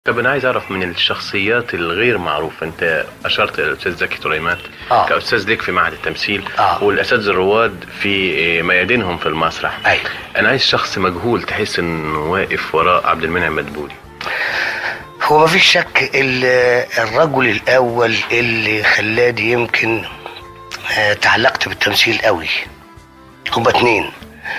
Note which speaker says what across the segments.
Speaker 1: طب انا عايز اعرف من الشخصيات الغير معروفه انت اشرت الى الاستاذ زكي سليمان
Speaker 2: آه.
Speaker 1: كاستاذ ليك في معهد التمثيل
Speaker 2: آه.
Speaker 1: والاساتذه الرواد في ميادينهم في المسرح
Speaker 2: أيوة.
Speaker 1: انا عايز شخص مجهول تحس انه واقف وراء عبد المنعم مدبولي
Speaker 2: هو ما فيش شك ال- الرجل الاول اللي خلاني يمكن آه، تعلقت بالتمثيل قوي هما اتنين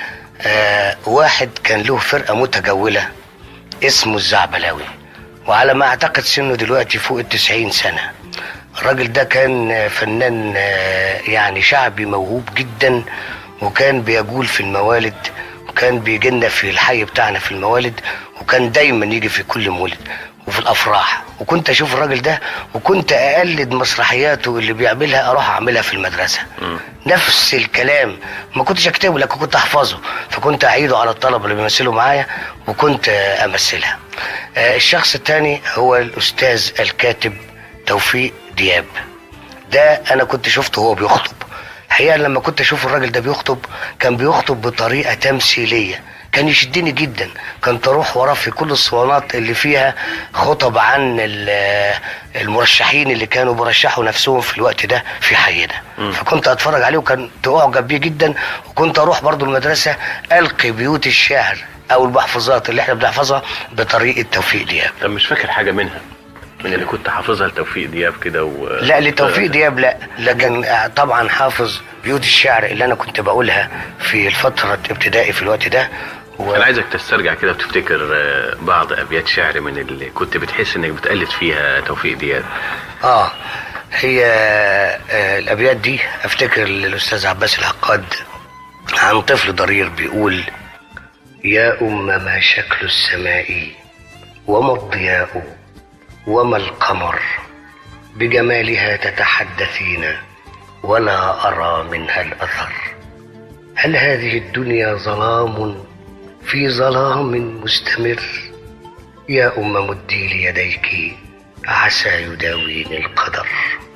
Speaker 2: آه، واحد كان له فرقه متجوله اسمه الزعبلاوي وعلى ما اعتقد سنه دلوقتي فوق التسعين سنه الراجل ده كان آه، فنان آه، يعني شعبي موهوب جدا وكان بيجول في الموالد وكان بيجي لنا في الحي بتاعنا في الموالد وكان دايما يجي في كل مولد وفي الافراح وكنت اشوف الراجل ده وكنت اقلد مسرحياته اللي بيعملها اروح اعملها في المدرسه نفس الكلام ما كنتش اكتبه لكن كنت احفظه فكنت اعيده على الطلبه اللي بيمثلوا معايا وكنت آه، امثلها آه، الشخص الثاني هو الاستاذ الكاتب توفيق دياب ده انا كنت شفته وهو بيخطب الحقيقه لما كنت اشوف الراجل ده بيخطب كان بيخطب بطريقه تمثيليه كان يشدني جدا كنت اروح وراه في كل الصوانات اللي فيها خطب عن ال- المرشحين اللي كانوا بيرشحوا نفسهم في الوقت ده في حينا فكنت اتفرج عليه وكنت اعجب بيه جدا وكنت اروح برضو المدرسه القي بيوت الشعر او المحفوظات اللي احنا بنحفظها بطريقه توفيق دياب
Speaker 1: طب مش فاكر حاجه منها من اللي كنت حافظها لتوفيق دياب كده و...
Speaker 2: لا لتوفيق دياب لا لكن طبعا حافظ بيوت الشعر اللي انا كنت بقولها في الفتره ابتدائي في الوقت ده و...
Speaker 1: انا عايزك تسترجع كده وتفتكر آه، بعض ابيات شعر من اللي كنت بتحس انك بتقلد فيها توفيق دياب
Speaker 2: اه هي آه الابيات دي افتكر الاستاذ عباس العقاد عن طفل ضرير بيقول يا أم ما شكل السماء وما الضياء وما القمر بجمالها تتحدثين ولا أرى منها الأثر هل هذه الدنيا ظلام في ظلام مستمر يا أم مدي لي يديك عسى يداويني القدر